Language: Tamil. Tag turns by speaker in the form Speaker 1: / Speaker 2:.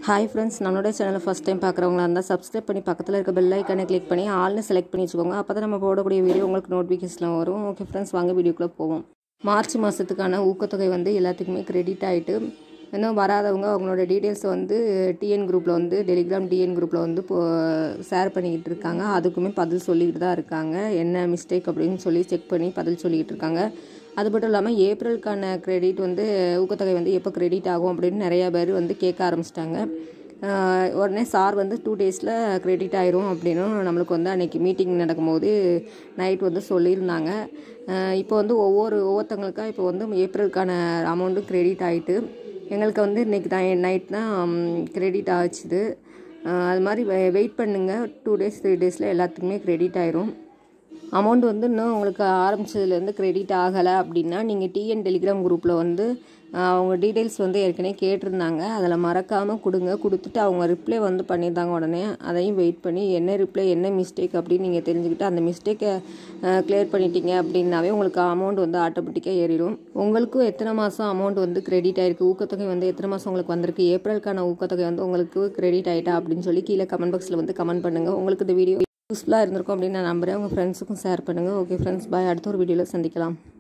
Speaker 1: ஹாய் ஃப்ரெண்ட்ஸ் நம்மளோட சேனலை ஃபஸ்ட் டைம் பார்க்குறவங்களா இருந்தால் சப்ஸ்கிரைப் பண்ணி பக்கத்தில் இருக்க பெல் ஐக்கானை கிளிக் பண்ணி ஆல்னு செலக்ட் பண்ணி வச்சுக்கோங்க அப்போ தான் நம்ம போடக்கூடிய வீடியோ உங்களுக்கு நோட்டிஃபிகேஷன் வரும் ஓகே ஃப்ரெண்ட்ஸ் வாங்க வீடியோக்குள்ளே போவோம் மார்ச் மாதத்துக்கான ஊக்கத்தொகை வந்து எல்லாத்துக்குமே கிரெடிட் ஆகிட்டு இன்னும் வராதவங்க அவங்களோட டீட்டெயில்ஸை வந்து டிஎன் குரூப்பில் வந்து டெலிகிராம் டிஎன் குரூப்பில் வந்து இப்போ ஷேர் பண்ணிக்கிட்டு இருக்காங்க அதுக்குமே பதில் சொல்லிக்கிட்டு தான் இருக்காங்க என்ன மிஸ்டேக் அப்படின்னு சொல்லி செக் பண்ணி பதில் சொல்லிக்கிட்டு இருக்காங்க அது மட்டும் இல்லாமல் ஏப்ரலுக்கான கிரெடிட் வந்து ஊக்கத்தொகை வந்து எப்போ கிரெடிட் ஆகும் அப்படின்னு நிறையா பேர் வந்து கேட்க ஆரம்பிச்சிட்டாங்க உடனே சார் வந்து டூ டேஸில் கிரெடிட் ஆயிரும் அப்படின்னும் நம்மளுக்கு வந்து அன்றைக்கி மீட்டிங் நடக்கும்போது நைட் வந்து சொல்லியிருந்தாங்க இப்போ வந்து ஒவ்வொரு ஒவ்வொருத்தங்களுக்கா இப்போ வந்து ஏப்ரலுக்கான அமௌண்ட்டும் கிரெடிட் ஆகிட்டு எங்களுக்கு வந்து இன்றைக்கி தான் நைட் தான் கிரெடிட் ஆச்சுது அது மாதிரி வெயிட் பண்ணுங்கள் டூ டேஸ் த்ரீ டேஸில் எல்லாத்துக்குமே கிரெடிட் ஆயிரும் அமௌண்ட் வந்து இன்னும் உங்களுக்கு ஆரம்பித்ததுலேருந்து கிரெடிட் ஆகலை அப்படின்னா நீங்கள் டிஎன் டெலிகிராம் குரூப்பில் வந்து அவங்க டீட்டெயில்ஸ் வந்து ஏற்கனவே கேட்டிருந்தாங்க அதில் மறக்காமல் கொடுங்க கொடுத்துட்டு அவங்க ரிப்ளை வந்து பண்ணியிருந்தாங்க உடனே அதையும் வெயிட் பண்ணி என்ன ரிப்ளை என்ன மிஸ்டேக் அப்படின்னு நீங்கள் தெரிஞ்சுக்கிட்டு அந்த மிஸ்டேக்கை கிளியர் பண்ணிட்டீங்க அப்படின்னாவே உங்களுக்கு அமௌண்ட் வந்து ஆட்டோமேட்டிக்காக ஏறிடும் உங்களுக்கும் எத்தனை மாதம் அமௌண்ட் வந்து கிரெடிட் ஆயிருக்கு ஊக்கத்தொகை வந்து எத்தனை மாதம் உங்களுக்கு வந்திருக்கு ஏப்ரலுக்கான ஊக்கத்தொகை வந்து உங்களுக்கு கிரெடிட் ஆகிட்டா அப்படின்னு சொல்லி கீழே கமெண்ட் பாக்ஸில் வந்து கமெண்ட் பண்ணுங்கள் உங்களுக்கு இந்த வீடியோ யூஸ்ஃபுல்லாக இருந்திருக்கும் அப்படின்னு நான் நம்புகிறேன் உங்கள் ஃப்ரெண்ட்ஸுக்கும் ஷேர் பண்ணுங்கள் ஓகே ஃப்ரெண்ட்ஸ் பாய் அடுத்த ஒரு வீடியோவில் சந்திக்கலாம்